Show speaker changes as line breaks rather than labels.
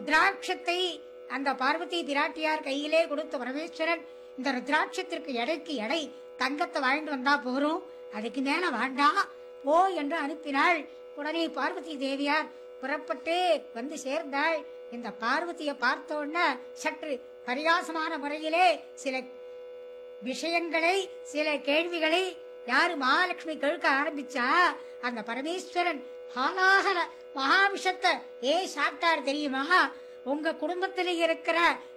ருத்ராட்சத்தை அந்த பார்வதி பிராட்டியார் கையிலே கொடுத்த பரமேஸ்வரன் இந்த ருத்ராட்சத்திற்கு எடைக்கு எடை தங்கத்தை வாங்கிட்டு வந்தா போறோம் அதுக்கு மேல வேண்டாம் போ என்று அனுப்பினாள் உடனே பார்வதி தேவியார் புறப்பட்டு வந்து சேர்ந்தாள் இந்த பார்வதியை பார்த்த உடனே சற்று பரிகாசமான முறையிலே சில விஷயங்களை சில கேள்விகளை யாரு மகாலட்சுமி கேட்க ஆரம்பிச்சா அந்த பரமேஸ்வரன் ஹாலாகல மகாவிஷத்தை ஏன் சாப்பிட்டார் தெரியுமா உங்க குடும்பத்தில் இருக்கிற